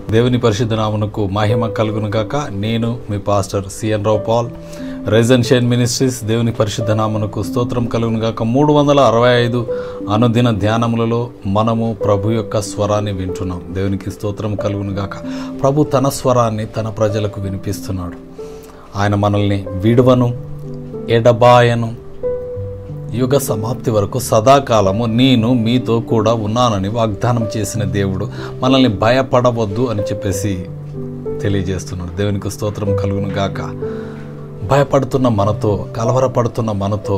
దేవుని పరిశుద్ధ నామమునకు మహిమ కలుగును గాక నేను మీ పాస్టర్ సిఎన్ రావు పాల్ రెజెన్షియన్ మినిస్ట్రీస్ దేవుని పరిశుద్ధ నామమునకు స్తోత్రం కలుగును గాక మూడు వందల అరవై ఐదు అనుదిన ధ్యానములలో మనము ప్రభు యొక్క స్వరాన్ని వింటున్నాం దేవునికి స్తోత్రం కలుగును గాక ప్రభు తన స్వరాన్ని తన ప్రజలకు వినిపిస్తున్నాడు ఆయన మనల్ని విడువను ఎడబాయను యుగ సమాప్తి వరకు సదాకాలము నేను మీతో కూడా ఉన్నానని వాగ్దానం చేసిన దేవుడు మనల్ని భయపడవద్దు అని చెప్పేసి తెలియజేస్తున్నాడు దేవునికి స్తోత్రం కలుగును గాక భయపడుతున్న మనతో కలవరపడుతున్న మనతో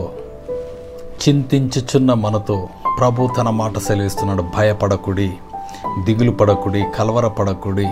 చింతించుచున్న మనతో ప్రభు తన మాట సెలవిస్తున్నాడు భయపడకుడి దిగులు పడకుడి కలవరపడకుడి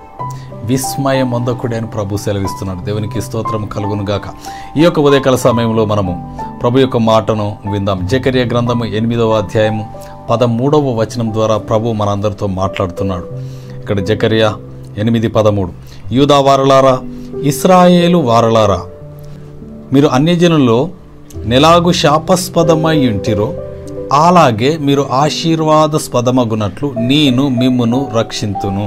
విస్మయం పొందకుడి అని ప్రభు సెలవిస్తున్నాడు దేవునికి స్తోత్రం కలుగును గాక ఈ యొక్క ఉదయకాల సమయంలో మనము ప్రభు యొక్క మాటను విందాం జకర్య గ్రంథము ఎనిమిదవ అధ్యాయము పదమూడవ వచనం ద్వారా ప్రభు మనందరితో మాట్లాడుతున్నాడు ఇక్కడ జకర్య ఎనిమిది పదమూడు యూదా వారలారా ఇస్రాయేలు వారలారా మీరు అన్యజనుల్లో నెలాగు శాపస్పదమై ఉంటిరో అలాగే మీరు ఆశీర్వాదస్పదమగునట్లు నేను మిమ్మును రక్షింతును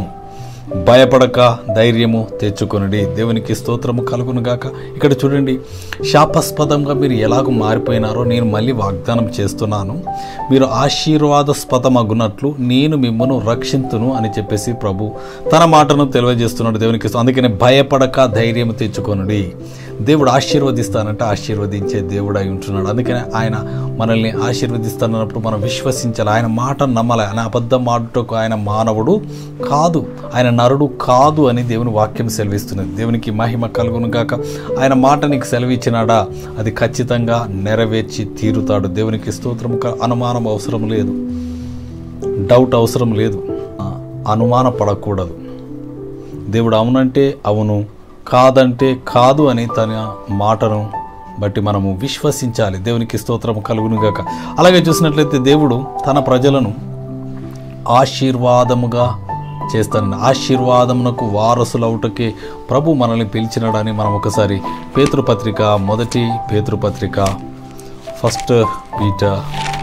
భయపడక ధైర్యము తెచ్చుకొనుడి దేవునికి స్తోత్రము కలుగును గాక ఇక్కడ చూడండి శాపస్పదంగా మీరు ఎలాగో మారిపోయినారో నేను మళ్ళీ వాగ్దానం చేస్తున్నాను మీరు ఆశీర్వాదస్పదమగునట్లు నేను మిమ్మను రక్షింతును అని చెప్పేసి ప్రభు తన మాటను తెలియజేస్తున్నాడు దేవునికి స్తోత్రం. అందుకని భయపడక ధైర్యం తెచ్చుకొనుడి దేవుడు ఆశీర్వదిస్తానంటే ఆశీర్వదించే దేవుడు అయి ఉంటున్నాడు అందుకని ఆయన మనల్ని ఆశీర్వదిస్తానన్నప్పుడు మనం విశ్వసించాలి ఆయన మాట నమ్మాలి ఆయన అబద్ధం ఆడుటకు ఆయన మానవుడు కాదు ఆయన నరుడు కాదు అని దేవుని వాక్యం సెలవిస్తున్నది దేవునికి మహిమ కలుగును గాక ఆయన మాట నీకు సెలవిచ్చినాడా అది ఖచ్చితంగా నెరవేర్చి తీరుతాడు దేవునికి స్తోత్రం క- అనుమానం అవసరం లేదు డౌట్ అవసరం లేదు ఆ, అనుమాన పడకూడదు దేవుడు అవునంటే అవును కాదంటే కాదు అని తన మాటను బట్టి మనము విశ్వసించాలి దేవునికి స్తోత్రం కలుగును గాక అలాగే చూసినట్లయితే దేవుడు తన ప్రజలను ఆశీర్వాదముగా చేస్తానని ఆశీర్వాదమునకు వారసులవుటకే ప్రభు మనల్ని పిలిచినాడని మనం ఒకసారి పేతృపత్రిక మొదటి పేతృపత్రిక ఫస్ట్ పీటర్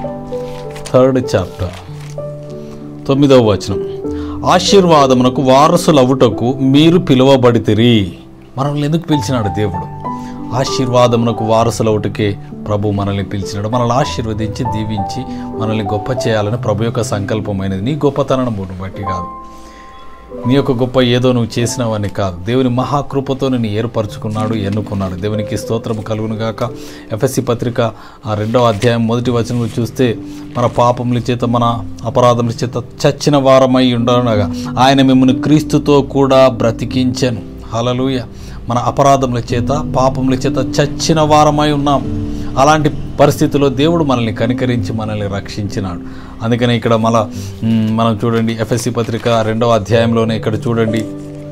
థర్డ్ చాప్టర్ తొమ్మిదవ వచనం ఆశీర్వాదమునకు వారసులవుటకు మీరు పిలువబడితిరి మనల్ని ఎందుకు పిలిచినాడు దేవుడు ఆశీర్వాదమునకు వారసులవుటకే ప్రభు మనల్ని పిలిచినాడు మనల్ని ఆశీర్వదించి దీవించి మనల్ని గొప్ప చేయాలని ప్రభు యొక్క సంకల్పమైనది నీ గొప్పతనం బట్టి కాదు నీ యొక్క గొప్ప ఏదో నువ్వు చేసినవని కాదు దేవుని మహాకృపతో నేను ఏర్పరచుకున్నాడు ఎన్నుకున్నాడు దేవునికి స్తోత్రము కలుగును గాక ఎఫ్ఎస్సి పత్రిక ఆ రెండవ అధ్యాయం మొదటి వచనంలో చూస్తే మన పాపముల చేత మన అపరాధముల చేత చచ్చిన వారమై ఉండనగా ఆయన మిమ్మల్ని క్రీస్తుతో కూడా బ్రతికించెను హలలుయ మన అపరాధముల చేత పాపముల చేత చచ్చిన వారమై ఉన్నాం అలాంటి పరిస్థితిలో దేవుడు మనల్ని కనికరించి మనల్ని రక్షించినాడు అందుకని ఇక్కడ మన మ్, మనం చూడండి ఎఫ్ఎస్సి పత్రిక రెండవ అధ్యాయంలోనే ఇక్కడ చూడండి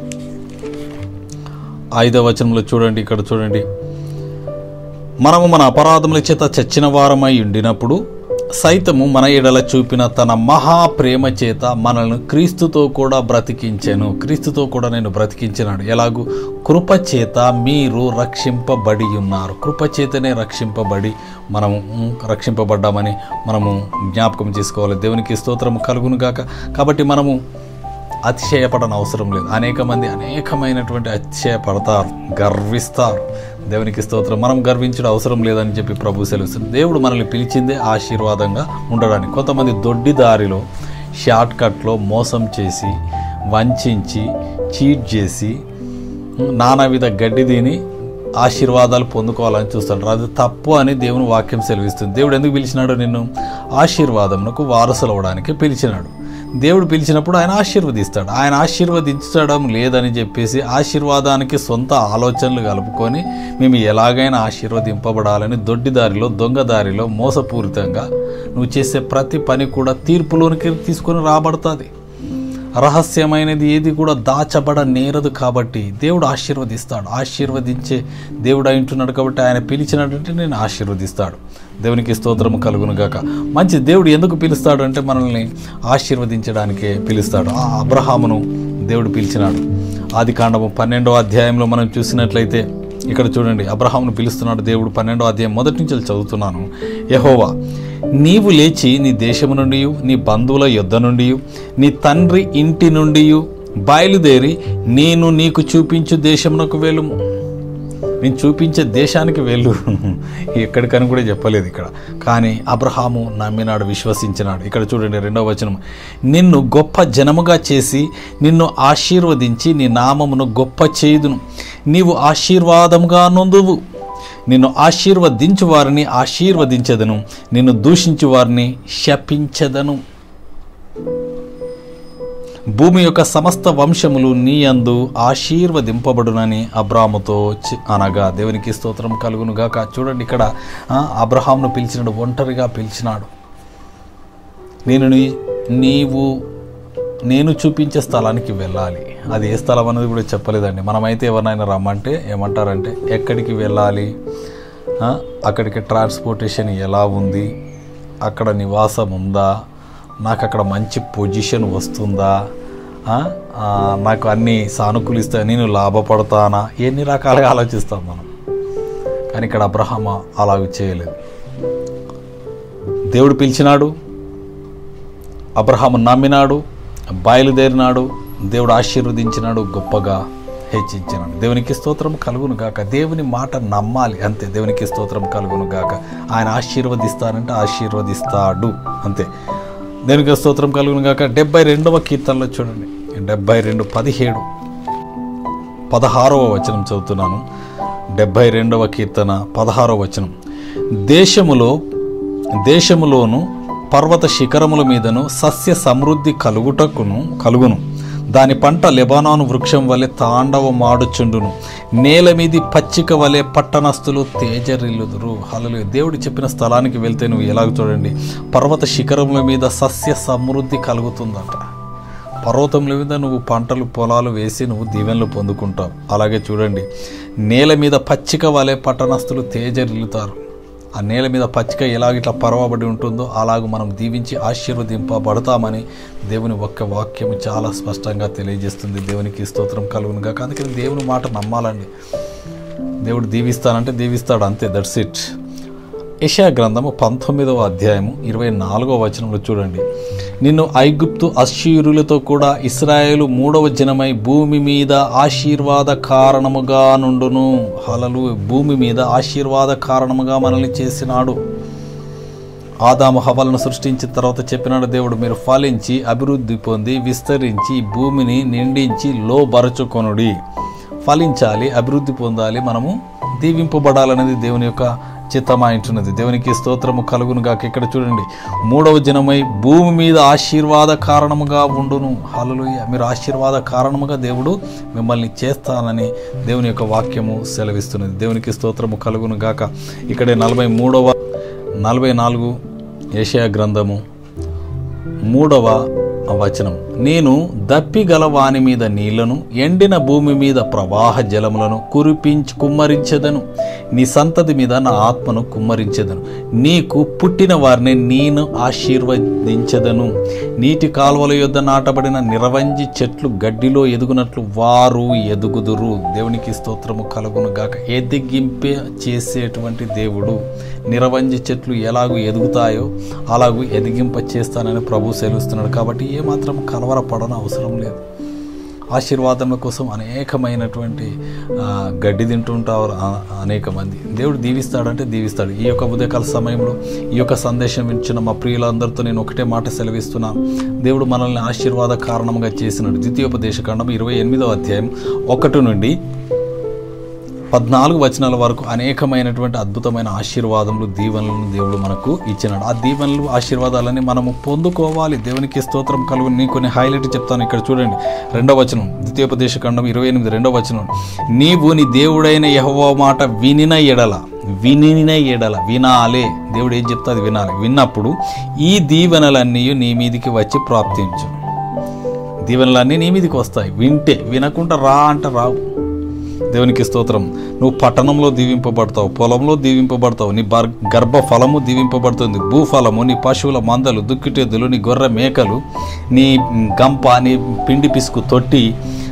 ఐదవ వచనంలో చూడండి ఇక్కడ చూడండి మనము మన అపరాధముల చేత చచ్చిన వారమై ఉండినప్పుడు సైతము మన ఎడల చూపిన తన మహా ప్రేమ చేత మనల్ని క్రీస్తుతో కూడా బ్రతికించాను క్రీస్తుతో కూడా నేను బ్రతికించినాడు ఎలాగూ కృప చేత మీరు రక్షింపబడి ఉన్నారు కృప చేతనే రక్షింపబడి మనము మ్, రక్షింపబడ్డామని మనము జ్ఞాపకం చేసుకోవాలి దేవునికి స్తోత్రము కలుగును గాక కాబట్టి మనము అతిశయపడని అవసరం లేదు అనేక మంది అనేకమైనటువంటి అతిశయపడతారు గర్విస్తారు దేవునికి స్తోత్రం మనం గర్వించడం అవసరం లేదని చెప్పి ప్రభు సెలవుస్తుంది దేవుడు మనల్ని పిలిచిందే ఆశీర్వాదంగా ఉండడానికి కొంతమంది దొడ్డి దారిలో షార్ట్ కట్లో మోసం చేసి వంచించి చీట్ చేసి నానావిధ గడ్డి తిని ఆశీర్వాదాలు పొందుకోవాలని చూస్తాడు అది తప్పు అని దేవుని వాక్యం సెలవిస్తుంది దేవుడు ఎందుకు పిలిచినాడు నిన్ను ఆశీర్వాదమునకు వారసులు అవడానికి పిలిచినాడు దేవుడు పిలిచినప్పుడు ఆయన ఆశీర్వదిస్తాడు ఆయన ఆశీర్వదించడం లేదని చెప్పేసి ఆశీర్వాదానికి సొంత ఆలోచనలు కలుపుకొని మేము ఎలాగైనా ఆశీర్వదింపబడాలని దొడ్డి దారిలో దొంగ దారిలో మోసపూరితంగా నువ్వు చేసే ప్రతి పని కూడా తీర్పులోనికి తీసుకొని రాబడుతుంది రహస్యమైనది ఏది కూడా దాచబడ నేరదు కాబట్టి దేవుడు ఆశీర్వదిస్తాడు ఆశీర్వదించే దేవుడు అంటున్నాడు కాబట్టి ఆయన పిలిచినట్టు నేను ఆశీర్వదిస్తాడు దేవునికి స్తోత్రము కలుగును గాక మంచి దేవుడు ఎందుకు పిలుస్తాడు అంటే మనల్ని ఆశీర్వదించడానికే పిలుస్తాడు ఆ అబ్రహామును దేవుడు పిలిచినాడు ఆది కాండము పన్నెండవ అధ్యాయంలో మనం చూసినట్లయితే ఇక్కడ చూడండి అబ్రహామును పిలుస్తున్నాడు దేవుడు పన్నెండో అధ్యాయం మొదటి నుంచి చదువుతున్నాను యహోవా నీవు లేచి నీ దేశము నుండి నీ బంధువుల యొద్ద నుండి నీ తండ్రి ఇంటి నుండి బయలుదేరి నేను నీకు చూపించు దేశమునకు వెళ్ళుము నేను చూపించే దేశానికి వెళ్ళు ఎక్కడికని కూడా చెప్పలేదు ఇక్కడ కానీ అబ్రహాము నమ్మినాడు విశ్వసించినాడు ఇక్కడ చూడండి రెండవ వచనం నిన్ను గొప్ప జనముగా చేసి నిన్ను ఆశీర్వదించి నీ నామమును గొప్ప చేయుదును నీవు ఆశీర్వాదముగా నొందువు నిన్ను ఆశీర్వదించు వారిని ఆశీర్వదించదను నిన్ను దూషించు వారిని శపించదను భూమి యొక్క సమస్త వంశములు నీ యందు ఆశీర్వదింపబడునని అబ్రాముతో చి- అనగా దేవునికి స్తోత్రం కలుగును గాక చూడండి ఇక్కడ ఆ, అబ్రహామును పిలిచినాడు ఒంటరిగా పిలిచినాడు నేను నీ- నీవు నేను చూపించే స్థలానికి వెళ్ళాలి అది ఏ స్థలం అనేది కూడా చెప్పలేదండి మనమైతే ఎవరినైనా రమ్మంటే ఏమంటారంటే ఎక్కడికి వెళ్ళాలి ఆ, అక్కడికి ట్రాన్స్పోర్టేషన్ ఎలా ఉంది అక్కడ నివాసం ఉందా నాకు అక్కడ మంచి పొజిషన్ వస్తుందా ఆ, ఆ, నాకు అన్ని సానుకూలిస్తాయి నేను లాభపడతానా ఎన్ని రకాలుగా ఆలోచిస్తాం మనం కానీ ఇక్కడ అబ్రహమ అలాగ చేయలేదు దేవుడు పిలిచినాడు అబ్రహాము నమ్మినాడు బయలుదేరినాడు దేవుడు ఆశీర్వదించినాడు గొప్పగా హెచ్చించినాడు దేవునికి స్తోత్రం కలుగును గాక దేవుని మాట నమ్మాలి అంతే దేవునికి స్తోత్రం కలుగును గాక ఆయన ఆశీర్వదిస్తానంటే ఆశీర్వదిస్తాడు అంతే దేవునికి స్తోత్రం కలుగును గాక డెబ్బై రెండవ కీర్తనలో చూడండి డెబ్బై రెండు పదిహేడు పదహారవ వచనం చదువుతున్నాను డెబ్భై రెండవ కీర్తన పదహారవ వచనం దేశములో దేశములోను పర్వత శిఖరముల మీదను సస్య సమృద్ధి కలుగుటకును కలుగును దాని పంట లెబానాను వృక్షం వలె తాండవమాడుచుండును నేల మీది పచ్చిక వలె పట్టణస్థులు తేజరిల్లుదురు హలలు దేవుడు చెప్పిన స్థలానికి వెళ్తే నువ్వు ఎలాగ చూడండి పర్వత శిఖరముల మీద సస్య సమృద్ధి కలుగుతుందట పర్వతముల మీద నువ్వు పంటలు పొలాలు వేసి నువ్వు దీవెనలు పొందుకుంటావు అలాగే చూడండి నేల మీద పచ్చిక వలె పట్టణస్థులు తేజరిల్లుతారు ఆ నేల మీద పచ్చిక ఎలాగ ఇట్లా పరవబడి ఉంటుందో అలాగ మనం దీవించి ఆశీర్వదింపబడతామని దేవుని ఒక్క వాక్యం చాలా స్పష్టంగా తెలియజేస్తుంది దేవునికి స్తోత్రం కలుగునుగా అందుకని దేవుని మాట నమ్మాలండి దేవుడు దీవిస్తానంటే దీవిస్తాడు అంతే దట్స్ ఇట్ యెషయా గ్రంథము పంతొమ్మిదవ అధ్యాయము ఇరవై నాలుగవ వచనంలో చూడండి నిన్ను ఐగుప్తు అశ్షూరులతో కూడా ఇస్రాయేలు మూడవ జనమై భూమి మీద ఆశీర్వాద కారణముగా నుండును హలలు భూమి మీద ఆశీర్వాద కారణముగా మనల్ని చేసినాడు ఆదాము హవలను సృష్టించిన తర్వాత చెప్పినాడు దేవుడు మీరు ఫలించి అభివృద్ధి పొంది విస్తరించి ఈ భూమిని నిండించి లోబరచుకొనుడి ఫలించాలి అభివృద్ధి పొందాలి మనము దీవింపబడాలనేది దేవుని యొక్క చిత్తమాయింటున్నది దేవునికి స్తోత్రము కలుగును గాక ఇక్కడ చూడండి మూడవ జనమై భూమి మీద ఆశీర్వాద కారణముగా ఉండును హల్లెలూయా మీరు ఆశీర్వాద కారణముగా దేవుడు మిమ్మల్ని చేస్తానని దేవుని యొక్క వాక్యము సెలవిస్తున్నది దేవునికి స్తోత్రము కలుగును గాక ఇక్కడే నలభై మూడవ నలభై నాలుగు ఏషియా గ్రంథము మూడవ వచనం నేను దప్పిగల వాని మీద నీళ్లను ఎండిన భూమి మీద ప్రవాహ జలములను కురిపించి కుమ్మరించెదను నీ సంతతి మీద నా ఆత్మను కుమ్మరించెదను నీకు పుట్టిన వారిని నేను ఆశీర్వదించెదను నీటి కాలువల యొద్ద నాటబడిన నిరవంజి చెట్లు గడ్డిలో ఎదుగునట్లు వారు ఎదుగుదురు దేవునికి స్తోత్రము కలుగును గాక ఎదిగింపే చేసేటువంటి దేవుడు నిరవంజి చెట్లు ఎలాగూ ఎదుగుతాయో అలాగూ ఎదిగింప చేస్తానని ప్రభు సెలవుస్తున్నాడు కాబట్టి ఏమాత్రం కలవరపడన అవసరం లేదు ఆశీర్వాదముల కోసం అనేకమైనటువంటి ఆ, గడ్డి తింటుంటారు ఆ- అనేక మంది దేవుడు దీవిస్తాడంటే దీవిస్తాడు ఈ యొక్క ఉదయకాల సమయంలో ఈ యొక్క సందేశం ఇచ్చిన మా ప్రియులందరితో నేను ఒకటే మాట సెలవిస్తున్నాను దేవుడు మనల్ని ఆశీర్వాద కారణంగా చేసినాడు ద్వితీయోపదేశ కాండం ఇరవై ఎనిమిదవ అధ్యాయం ఒకటి నుండి పద్నాలుగు వచనాల వరకు అనేకమైనటువంటి అద్భుతమైన ఆశీర్వాదములు దీవెనలను దేవుడు మనకు ఇచ్చినాడు ఆ దీవెనలు ఆశీర్వాదాలని మనము పొందుకోవాలి దేవునికి స్తోత్రం కలుగు నీ కొన్ని హైలైట్ చెప్తాను ఇక్కడ చూడండి రెండవ వచనం ద్వితీయోపదేశ ఖండం ఇరవై ఎనిమిది రెండవ వచనం నీవు నీ దేవుడైన యెహోవా మాట వినిన ఎడల వినిన ఎడల వినాలే దేవుడు ఏం చెప్తే అది వినాలి విన్నప్పుడు ఈ దీవెనలన్నీ నీ మీదికి వచ్చి ప్రాప్తించు దీవెనలన్నీ నీ మీదికి వస్తాయి వింటే వినకుండా రా అంటే రావు దేవునికి స్తోత్రం నువ్వు పట్టణంలో దీవింపబడతావు పొలంలో దీవింపబడతావు నీ బర్ గర్భ ఫలము దీవింపబడుతుంది భూఫలము నీ పశువుల మందలు దుక్కిటెద్దులు నీ గొర్రె మేకలు నీ గంప నీ పిండి పిసుకు తొట్టి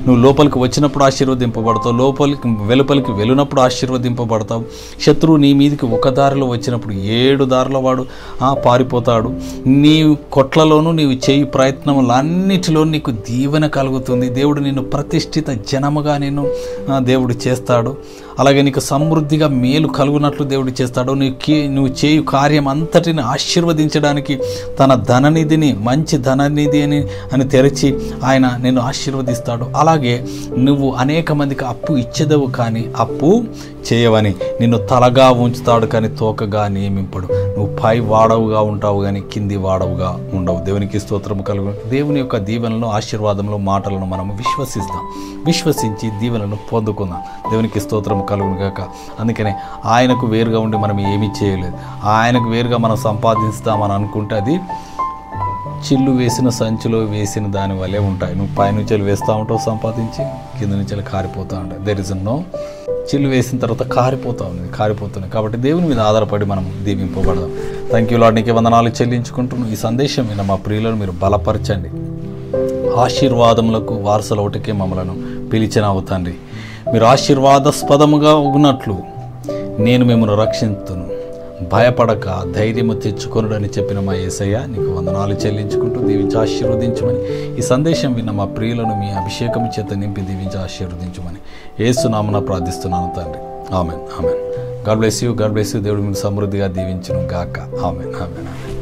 నువ్వు లోపలికి వచ్చినప్పుడు ఆశీర్వదింపబడతావు లోపలికి వెలుపలికి వెళ్ళినప్పుడు ఆశీర్వదింపబడతావు శత్రువు నీ మీదకి ఒక దారిలో వచ్చినప్పుడు ఏడు దారిలో వాడు ఆ, పారిపోతాడు నీ కొట్లలోనూ నీవు చేయి ప్రయత్నములన్నిటిలో నీకు దీవెన కలుగుతుంది దేవుడు నిన్ను ప్రతిష్ఠిత జనముగా నిన్ను ఆ, దేవుడు చేస్తాడు అలాగే నీకు సమృద్ధిగా మేలు కలుగునట్లు దేవుడు చేస్తాడు నీవు కే- నువ్వు చేయు కార్యం అంతటిని ఆశీర్వదించడానికి తన ధననిధిని మంచి ధననిధి అని అని తెరిచి ఆయన నిన్ను ఆశీర్వదిస్తాడు అలాగే నువ్వు అనేక మందికి అప్పు ఇచ్చేదవు కానీ అప్పు చేయవని నిన్ను తలగా ఉంచుతాడు కానీ తోకగా నియమింపడు నువ్వు పై వాడవుగా ఉంటావు కానీ కింది వాడవుగా ఉండవు దేవునికి స్తోత్రం కలుగు దేవుని యొక్క దీవెనలో ఆశీర్వాదంలో మాటలను మనం విశ్వసిస్తాం విశ్వసించి దీవెనలను పొందుకుందాం దేవునికి స్తోత్రం కలుగును గాక అందుకనే ఆయనకు వేరుగా ఉండి మనం ఏమీ చేయలేదు ఆయనకు వేరుగా మనం సంపాదిస్తామని అనుకుంటే అది చిల్లు వేసిన సంచిలో వేసిన దాని వల్లే ఉంటాయి నువ్వు పైనుంచి వేస్తూ ఉంటావు సంపాదించి కింద నుంచి కారిపోతూ ఉంటాయి దెర్ ఇస్ నో చిల్లు వేసిన తర్వాత కారిపోతా ఉంది కారిపోతున్నాయి కాబట్టి దేవుని మీద ఆధారపడి మనం దీవింపబడదాం థ్యాంక్ యూ లాడ్ నీకే వందనాలు చెల్లించుకుంటున్నాను ఈ సందేశం మీద మా ప్రియులను మీరు బలపరచండి ఆశీర్వాదములకు వారసులవుటకే మమ్మలను పిలిచిన తండ్రి మీరు ఆశీర్వాదాస్పదముగా ఉన్నట్లు నేను మిమ్మల్ని రక్షించును భయపడక ధైర్యము తెచ్చుకొనుడని చెప్పిన మా యేసయ్య నీకు వందనాలు చెల్లించుకుంటూ దీవించి ఆశీర్వదించమని ఈ సందేశం విన్న మా ప్రియులను మీ అభిషేకం చేత నింపి దీవించి ఆశీర్వదించమని ఏసునామన ప్రార్థిస్తున్నాను తండ్రి amen amen God bless you God bless you దేవుడు మీకు సమృద్ధిగా దీవించును గాక ఆమెన్ ఆమెన్ ఆమెన్